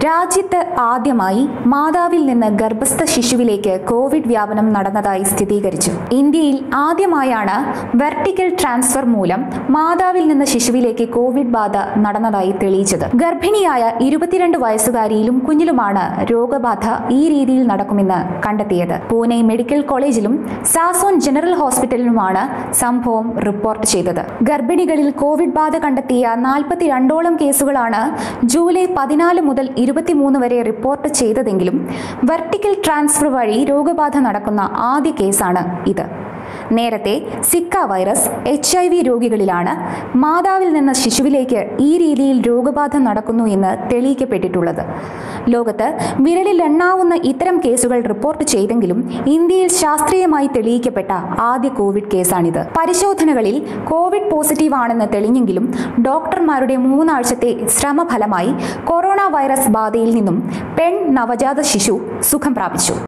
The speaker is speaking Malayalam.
രാജ്യത്ത് ആദ്യമായി മാതാവിൽ നിന്ന് ഗർഭസ്ഥ ശിശുവിലേക്ക് കോവിഡ് വ്യാപനം നടന്നതായി സ്ഥിരീകരിച്ചു ഇന്ത്യയിൽ ആദ്യമായാണ് വെർട്ടിക്കൽ ട്രാൻസ്ഫർ മൂലം മാതാവിൽ നിന്ന് ശിശുവിലേക്ക് കോവിഡ് ബാധ നടന്നതായി തെളിയിച്ചത് ഗർഭിണിയായ ഇരുപത്തിരണ്ട് വയസ്സുകാരിയിലും കുഞ്ഞിലുമാണ് രോഗബാധ ഈ രീതിയിൽ നടക്കുമെന്ന് കണ്ടെത്തിയത് പൂനെ മെഡിക്കൽ കോളേജിലും സാസോൺ ജനറൽ ഹോസ്പിറ്റലിലുമാണ് സംഭവം റിപ്പോർട്ട് ചെയ്തത് ഗർഭിണികളിൽ കോവിഡ് ബാധ കണ്ടെത്തിയ നാൽപ്പത്തിരണ്ടോളം കേസുകളാണ് ജൂലൈ പതിനാല് മുതൽ ഇരുപത്തിമൂന്ന് വരെ റിപ്പോർട്ട് ചെയ്തതെങ്കിലും വെർട്ടിക്കൽ ട്രാൻസ്ഫർ വഴി രോഗബാധ നടക്കുന്ന ആദ്യ കേസാണ് ഇത് നേരത്തെ Zika virus H I V രോഗികളിലാണ് മാതാവിൽ നിന്ന് ശിശുവിലേക്ക് ഈ രീതിയിൽ രോഗബാധ നടക്കുന്നു എന്ന് തെളിയിക്കപ്പെട്ടിട്ടുള്ളത് ലോകത്ത് വിരലിൽ എണ്ണാവുന്ന ഇത്തരം കേസുകൾ റിപ്പോർട്ട് ചെയ്തെങ്കിലും ഇന്ത്യയിൽ ശാസ്ത്രീയമായി തെളിയിക്കപ്പെട്ട ആദ്യ കോവിഡ് കേസാണിത് പരിശോധനകളിൽ കോവിഡ് പോസിറ്റീവ് ആണെന്ന് തെളിഞ്ഞെങ്കിലും ഡോക്ടർമാരുടെ മൂന്നാഴ്ചത്തെ ശ്രമഫലമായി കൊറോണ വൈറസ് ബാധയിൽ നിന്നും പെൺ നവജാത ശിശു സുഖം പ്രാപിച്ചു